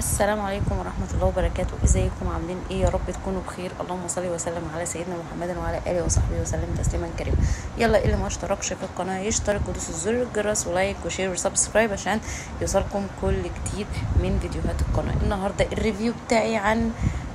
السلام عليكم ورحمة الله وبركاته ازيكم عاملين ايه يا رب تكونوا بخير اللهم صل وسلم على سيدنا محمد وعلى اله وصحبه وسلم تسليما كريما يلا اللي ما اشتركش في القناة يشترك ودوس الزر الجرس ولايك وشير وسبسكرايب عشان يوصلكم كل جديد من فيديوهات القناة النهاردة الريفيو بتاعي عن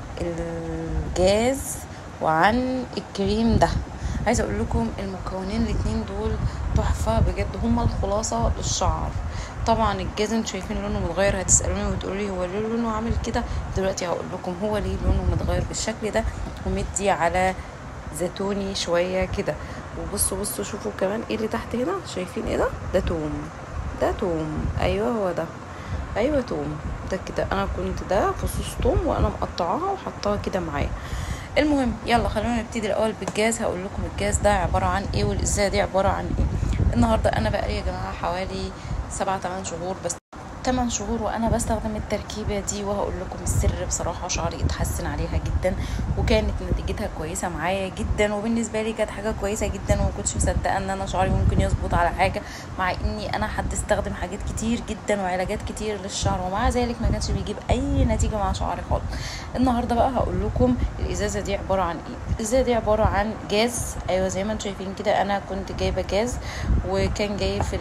الجاز وعن الكريم ده عايزه اقول لكم المكونين الاتنين دول تحفه بجد هما الخلاصه للشعر طبعا الجاز انتوا شايفين لونه متغير هتسالوني وتقولوا لي هو ليه لونه عامل كده دلوقتي هقول لكم هو ليه لونه متغير بالشكل ده ومدي على زيتوني شويه كده وبصوا بصوا شوفوا كمان ايه اللي تحت هنا شايفين ايه ده ده توم ده توم ايوه هو ده ايوه توم ده كده انا كنت ده فصوص توم وانا مقطعاها وحطاها كده معايا المهم يلا خلونا نبتدي الاول بالجاز هقول لكم الجاز ده عباره عن ايه والازازه دي عباره عن ايه النهارده انا بقالي يا جماعه حوالي سبعة تمن شهور بس 8 شهور وانا بستخدم التركيبه دي وهقول لكم السر بصراحه شعري اتحسن عليها جدا وكانت نتيجتها كويسه معايا جدا وبالنسبه لي كانت حاجه كويسه جدا وما كنتش مصدقه ان انا شعري ممكن يظبط على حاجه مع اني انا حد استخدم حاجات كتير جدا وعلاجات كتير للشعر ومع ذلك ما كانش بيجيب اي نتيجه مع شعري خالص النهارده بقى هقول لكم الازازه دي عباره عن ايه الازازه دي عباره عن جاز ايوه زي ما انتم شايفين كده انا كنت جايبه جاز وكان جاي في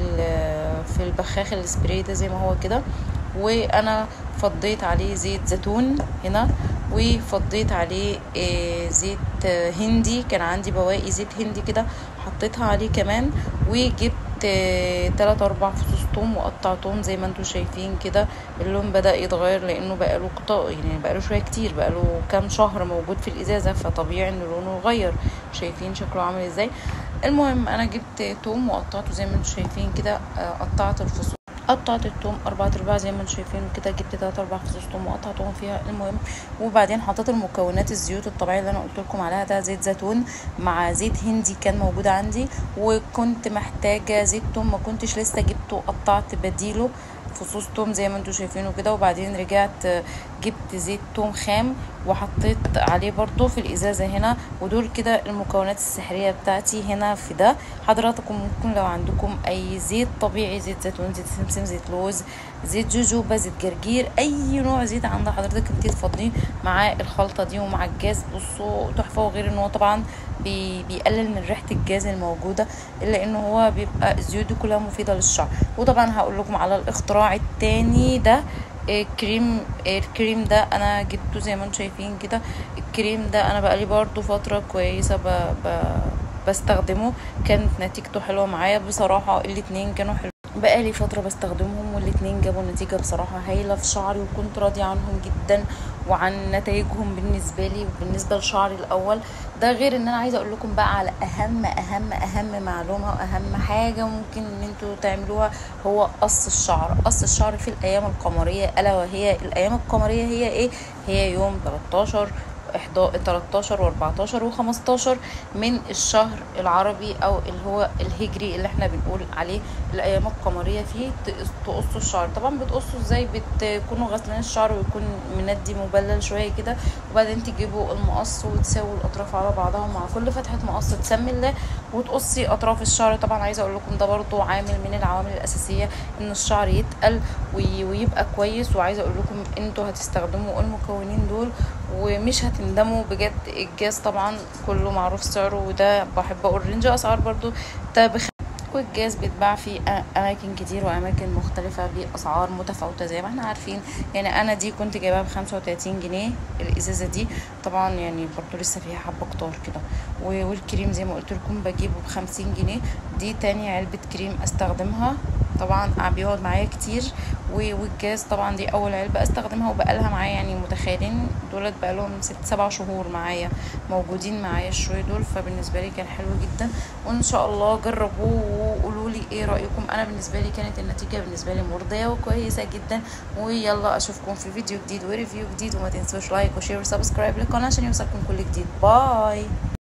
في البخاخ السبراي ده زي ما هو كده وانا فضيت عليه زيت زيتون هنا وفضيت عليه زيت هندي كان عندي بواقي زيت هندي كده حطيتها عليه كمان وجبت تلات اربع فصوص توم وقطعتهم زي ما انتم شايفين كده اللون بدا يتغير لانه بقاله قطع يعني بقاله شويه كتير بقاله كام شهر موجود في الازازه فطبيعي ان لونه يغير شايفين شكله عامل ازاي المهم انا جبت توم وقطعته زي ما انتم شايفين كده قطعت الفصوص قطعت التوم أربعة أرباع زي ما انتم شايفين كده جبت تلات أربع فصوص توم وقطعتهم فيها المهم وبعدين حطيت المكونات الزيوت الطبيعية اللي أنا قلت لكم عليها ده زيت زيتون مع زيت هندي كان موجود عندي وكنت محتاجة زيت توم ما كنتش لسه جبته قطعت بديله فصوص توم زي ما انتم شايفينه كده وبعدين رجعت جبت زيت توم خام وحطيت عليه برضو في الازازه هنا ودول كده المكونات السحريه بتاعتي هنا في ده حضراتكم ممكن لو عندكم اي زيت طبيعي زيت زيتون زيت سمسم زيت لوز زيت جوجوبا زيت جرجير اي نوع زيت عند حضرتك انت تفضيه مع الخلطه دي ومع الجاز بصوا تحفه وغير ان هو طبعا بي بيقلل من ريحه الجاز الموجوده الا ان هو بيبقى الزيوت دي كلها مفيده للشعر وطبعا هقول لكم على الاختراع التاني ده الكريم الكريم ده انا جبته زي ما انتم شايفين كده الكريم ده انا بقالي برضو فتره كويسه ب... ب... بستخدمه كانت نتيجته حلوه معايا بصراحه الاتنين كانوا حلوين بقالي فتره بستخدمهم والاتنين جابوا نتيجه بصراحه هايله في شعري وكنت راضيه عنهم جدا وعن نتائجهم بالنسبه لي وبالنسبه لشعري الاول ده غير ان انا عايزه اقول لكم بقى على اهم اهم اهم معلومه واهم حاجه ممكن ان انتوا تعملوها هو قص الشعر قص الشعر في الايام القمريه الا وهي الايام القمريه هي ايه هي يوم 13 13 و14 و15 من الشهر العربي او اللي هو الهجري اللي احنا بنقول عليه الايام القمريه فيه تقصوا الشعر طبعا بتقصوا ازاي بتكونوا غسلين الشعر ويكون مندي مبلل شويه كده وبعدين تجيبوا المقص وتساووا الاطراف على بعضها مع كل فتحه مقص تسمي الله وتقصي اطراف الشعر طبعا عايزه اقول لكم ده برضو عامل من العوامل الاساسيه ان الشعر يتقل ويبقى كويس وعايزه اقول لكم انتوا هتستخدموا المكونين دول ومش هتندموا بجد الجاز طبعا كله معروف سعره وده بحب اقول رينج اسعار برضو ده بخ والجاز بيتباع في اماكن كتير واماكن مختلفه باسعار متفاوته زي ما احنا عارفين يعني انا دي كنت جايباها ب 35 جنيه الازازه دي طبعا يعني برضو لسه فيها حبه كتار كده والكريم زي ما قلت لكم بجيبه ب 50 جنيه دي تاني علبه كريم استخدمها طبعا بيقعد معايا كتير والجاز طبعا دي اول علبه استخدمها وبقالها معايا يعني متخيلين دولت بقالهم ست سبع شهور معايا موجودين معايا الشويه دول فبالنسبه لي كان حلو جدا وان شاء الله جربوه وقولوا لي ايه رايكم انا بالنسبه لي كانت النتيجه بالنسبه لي مرضيه وكويسه جدا ويلا اشوفكم في فيديو جديد وريفيو جديد وما تنسوش لايك وشير وسبسكرايب للقناه عشان يوصلكم كل جديد باي